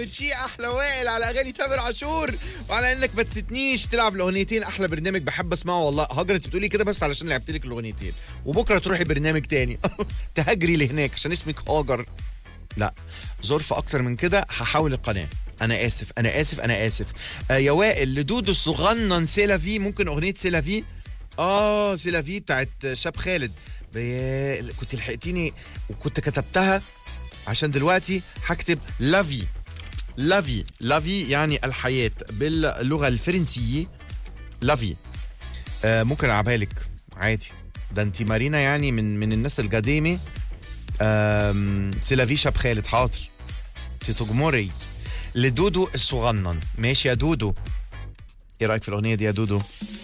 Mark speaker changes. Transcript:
Speaker 1: ميرشي احلى وائل على اغاني تامر عاشور وعلى انك ما تستنيش تلعب الاغنيتين احلى برنامج بحب اسمعه والله هاجر انت بتقولي كده بس علشان لعبت لك الاغنيتين وبكره تروحي برنامج تاني تهاجري لهناك عشان اسمك هاجر لا ظرف اكتر من كده هحاول القناه انا اسف انا اسف انا اسف آه يا وائل لدودو الصغنن سيلافي ممكن اغنيه سيلافي اه سيلافي بتاعت شاب خالد بي... كنت لحقتيني وكنت كتبتها عشان دلوقتي هكتب لافي لافي لافي يعني الحياة باللغة الفرنسية لافي آه ممكن العبها لك عادي ده انت مارينا يعني من من الناس القديمة آم، سيلافي شاب خالد حاضر انت تجمري لدودو الصغنن ماشي يا دودو ايه رايك في الاغنيه دي يا دودو